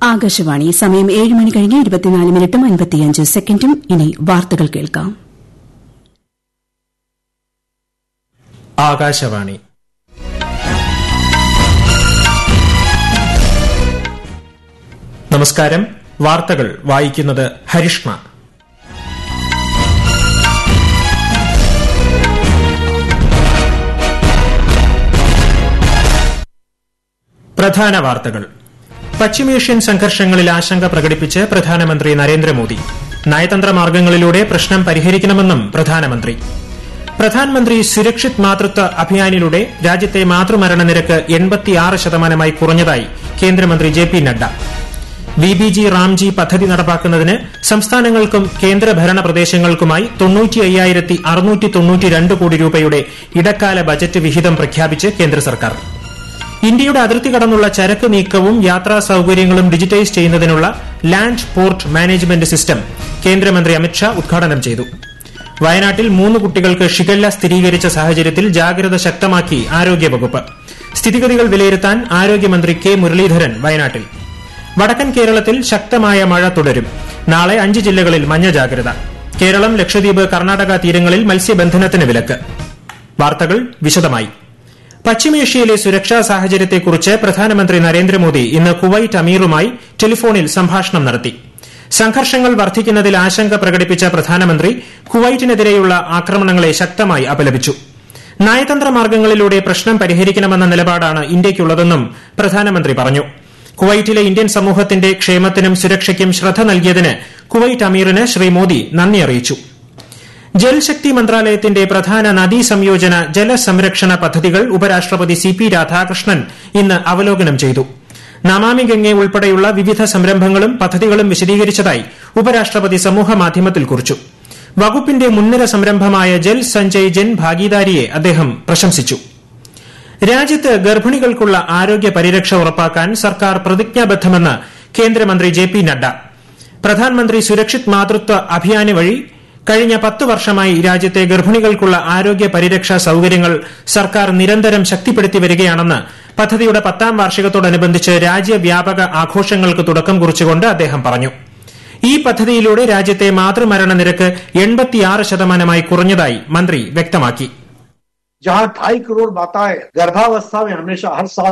ആകാശവാണി സമയം ഏഴ് മണി കഴിഞ്ഞ് ഇരുപത്തിനാല് മിനിറ്റും അൻപത്തിയഞ്ച് സെക്കൻഡും ഇനി വാർത്തകൾ കേൾക്കാം ആകാശവാണി നമസ്കാരം വാർത്തകൾ വായിക്കുന്നത് ഹരിഷ്ണ പ്രധാന വാർത്തകൾ പശ്ചിമേഷ്യൻ സംഘർഷങ്ങളിൽ ആശങ്ക പ്രകടിപ്പിച്ച് പ്രധാനമന്ത്രി നരേന്ദ്രമോദി നയതന്ത്ര മാർഗങ്ങളിലൂടെ പ്രശ്നം പരിഹരിക്കണമെന്നും പ്രധാനമന്ത്രി പ്രധാനമന്ത്രി സുരക്ഷിത് മാതൃത്വ അഭിയാനിലൂടെ രാജ്യത്തെ മാതൃമരണ നിരക്ക് എൺപത്തിയാറ് ശതമാനമായി കുറഞ്ഞതായി കേന്ദ്രമന്ത്രി J P Nadda V B G Ramji പദ്ധതി നടപ്പാക്കുന്നതിന് സംസ്ഥാനങ്ങൾക്കും കേന്ദ്രഭരണ പ്രദേശങ്ങൾക്കുമായി തൊണ്ണൂറ്റി അയ്യായിരത്തി അറുന്നൂറ്റി തൊണ്ണൂറ്റിരണ്ട് കോടി രൂപയുടെ ഇടക്കാല ബജറ്റ് വിഹിതം പ്രഖ്യാപിച്ച് കേന്ദ്ര സർക്കാർ ഇന്ത്യയുടെ അതിർത്തി കടന്നുള്ള ചരക്ക് നീക്കവും യാത്രാ സൌകര്യങ്ങളും ഡിജിറ്റൈസ് ചെയ്യുന്നതിനുള്ള ലാൻഡ് പോർട്ട് മാനേജ്മെന്റ് സിസ്റ്റം കേന്ദ്രമന്ത്രി അമിത്ഷാ ഉദ്ഘാടനം ചെയ്തു വയനാട്ടിൽ മൂന്ന് കുട്ടികൾക്ക് ഷിഗല്ല സ്ഥിരീകരിച്ച സാഹചര്യത്തിൽ ജാഗ്രത ശക്തമാക്കി ആരോഗ്യവകുപ്പ് സ്ഥിതിഗതികൾ വിലയിരുത്താൻ ആരോഗ്യമന്ത്രി കെ മുരളീധരൻ വയനാട്ടിൽ വടക്കൻ കേരളത്തിൽ ശക്തമായ മഴ തുടരും നാളെ അഞ്ച് ജില്ലകളിൽ മഞ്ഞ ജാഗ്രത കേരളം ലക്ഷദ്വീപ് കർണാടക തീരങ്ങളിൽ മത്സ്യബന്ധനത്തിന് വിലക്ക് വാർത്തകൾ വിശദമായി പശ്ചിമേഷ്യയിലെ സുരക്ഷാ സാഹചര്യത്തെക്കുറിച്ച് പ്രധാനമന്ത്രി നരേന്ദ്രമോദി ഇന്ന് കുവൈറ്റ് അമീറുമായി ടെലിഫോണിൽ സംഭാഷണം നടത്തി സംഘർഷങ്ങൾ വർദ്ധിക്കുന്നതിൽ ആശങ്ക പ്രകടിപ്പിച്ച പ്രധാനമന്ത്രി കുവൈറ്റിനെതിരെയുള്ള ആക്രമണങ്ങളെ ശക്തമായി അപലപിച്ചു നയതന്ത്ര മാർഗങ്ങളിലൂടെ പ്രശ്നം പരിഹരിക്കണമെന്ന നിലപാടാണ് ഇന്ത്യയ്ക്കുള്ളതെന്നും പ്രധാനമന്ത്രി പറഞ്ഞു കുവൈറ്റിലെ ഇന്ത്യൻ സമൂഹത്തിന്റെ ക്ഷേമത്തിനും സുരക്ഷയ്ക്കും ശ്രദ്ധ നൽകിയതിന് കുവൈറ്റ് അമീറിന് ശ്രീ മോദി നന്ദി അറിയിച്ചു ജൽശക്തി മന്ത്രാലയത്തിന്റെ പ്രധാന നദീ സംയോജന ജലസംരക്ഷണ പദ്ധതികൾ ഉപരാഷ്ട്രപതി സി പി രാധാകൃഷ്ണൻ ഇന്ന് അവലോകനം ചെയ്തു നമാമി ഗംഗെ ഉൾപ്പെടെയുള്ള വിവിധ സംരംഭങ്ങളും പദ്ധതികളും വിശദീകരിച്ചതായി ഉപരാഷ്ട്രപതി സമൂഹമാധ്യമത്തിൽ കുറിച്ചു വകുപ്പിന്റെ മുൻനിര സംരംഭമായ ജൽ സഞ്ജയ് ജൻ ഭാഗീദാരിയെ അദ്ദേഹം പ്രശംസിച്ചു രാജ്യത്ത് ഗർഭിണികൾക്കുള്ള ആരോഗ്യ പരിരക്ഷ ഉറപ്പാക്കാൻ സർക്കാർ പ്രതിജ്ഞാബദ്ധമെന്ന് കേന്ദ്രമന്ത്രി ജെ പി നഡ്ഡ പ്രധാനമന്ത്രി സുരക്ഷിത് മാതൃത്വ അഭിയാന് വഴി കഴിഞ്ഞ പത്ത് വർഷമായി രാജ്യത്തെ ഗർഭിണികൾക്കുള്ള ആരോഗ്യ പരിരക്ഷാ സൌകര്യങ്ങൾ സർക്കാർ നിരന്തരം ശക്തിപ്പെടുത്തി വരികയാണെന്ന് പദ്ധതിയുടെ പത്താം വാർഷികത്തോടനുബന്ധിച്ച് രാജ്യവ്യാപക ആഘോഷങ്ങൾക്ക് തുടക്കം കുറിച്ചുകൊണ്ട് അദ്ദേഹം പറഞ്ഞു ഈ പദ്ധതിയിലൂടെ രാജ്യത്തെ മാതൃമരണ നിരക്ക് എൺപത്തിയാറ് ശതമാനമായി കുറഞ്ഞതായി മന്ത്രി വ്യക്തമാക്കി जहां ढाई करोड़ माताएं गर्भावस्था में हमेशा हर साल